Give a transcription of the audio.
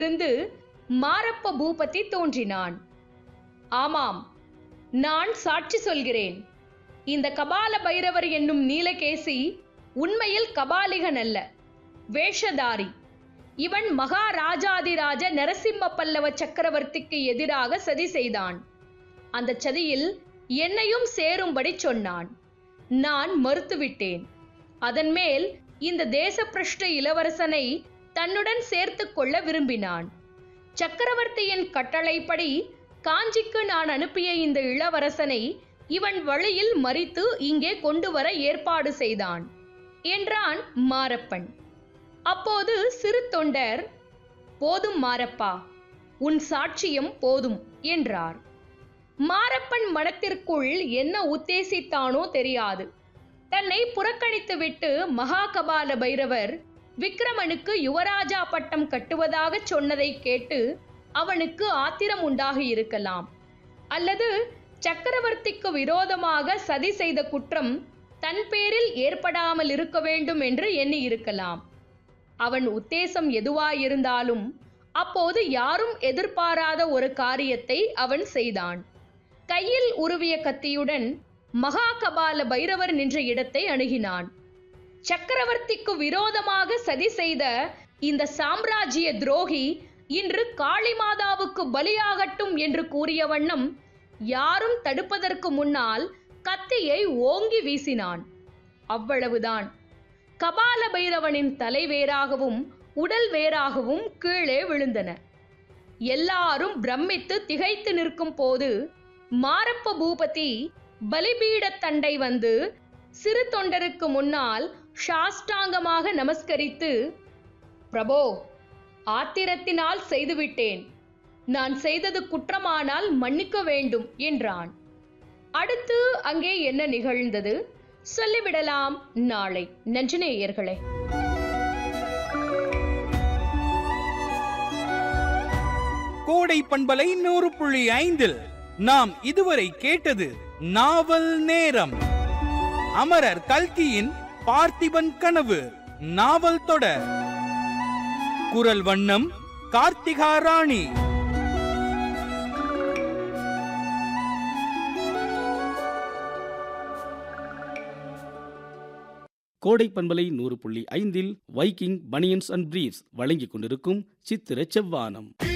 இருந்து மாரப்ப பூபதி தோன்றினான் ஆமாம் நான் சாட்சி சொல்கிறேன் இந்த கபால பைரவர் என்னும் நீலகேசி உண்மையில் கபாலிகன் அல்ல வேஷதாரி இவன் மகாராஜாதிராஜ நரசிம்ம பல்லவ சக்கரவர்த்திக்கு எதிராக சதி செய்தான் அந்த சதியில் என்னையும் சேரும்படி சொன்னான் நான் மறுத்துவிட்டேன் அதன் மேல் இந்த தேசப்பிரஷ்ட இளவரசனை தன்னுடன் சேர்த்துக் கொள்ள விரும்பினான் சக்கரவர்த்தியின் கட்டளைப்படி காஞ்சிக்கு நான் அனுப்பிய இந்த இளவரசனை இவன் வழியில் மறித்து இங்கே கொண்டு வர ஏற்பாடு செய்தான் என்றான் மாரப்பன் அப்போது சிறு தொண்டர் போதும் மாரப்பா உன் சாட்சியம் போதும் என்றார் மாரப்பன் மனத்திற்குள் என்ன உத்தேசித்தானோ தெரியாது தன்னை புறக்கணித்துவிட்டு மகாகபால பைரவர் விக்ரமனுக்கு யுவராஜா பட்டம் கட்டுவதாக சொன்னதை கேட்டு அவனுக்கு ஆத்திரம் உண்டாகி இருக்கலாம் அல்லது சக்கரவர்த்திக்கு விரோதமாக சதி செய்த குற்றம் தன் பேரில் ஏற்படாமல் இருக்க வேண்டும் என்று எண்ணி இருக்கலாம் அவன் உத்தேசம் எதுவாயிருந்தாலும் அப்போது யாரும் எதிர்பாராத ஒரு காரியத்தை அவன் செய்தான் கையில் உருவிய கத்தியுடன் மகாகபால பைரவர் நின்ற இடத்தை அணுகினான் சக்கரவர்த்திக்கு விரோதமாக சதி செய்த இந்த சாம்ராஜ்ய துரோகி இன்று காளி மாதாவுக்கு பலியாகட்டும் என்று கூறிய வண்ணம் யாரும் தடுப்பதற்கு முன்னால் கத்தியை ஓங்கி வீசினான் அவ்வளவுதான் கபால பைரவனின் தலை வேறாகவும் உடல் வேறாகவும் கீழே விழுந்தன எல்லாரும் பிரமித்து திகைத்து நிற்கும் போது மாரப்ப பூபதி பலிபீடத் தண்டை வந்து சிறு தொண்டருக்கு முன்னால் சாஷ்டாங்கமாக நமஸ்கரித்து பிரபோ ஆத்திரத்தினால் செய்துவிட்டேன் நான் செய்தது குற்றமானால் மன்னிக்க வேண்டும் என்றான் அடுத்து அங்கே என்ன நிகழ்ந்தது சொல்லிவிடலாம் நாளை நன்றினேயர்களே கோடை பண்பலை நூறு புள்ளி ஐந்தில் நாம் இதுவரை கேட்டது நாவல் நேரம் அமரர் கல்கியின் பார்த்திபன் கனவு நாவல் தொடர் குரல் வண்ணம் கார்த்திகா ராணி கோடை பண்பலை நூறு புள்ளி ஐந்தில் வைக்கிங் பனியன்ஸ் அண்ட் பிரீவ்ஸ் வழங்கிக் கொண்டிருக்கும் சித்திர செவ்வானம்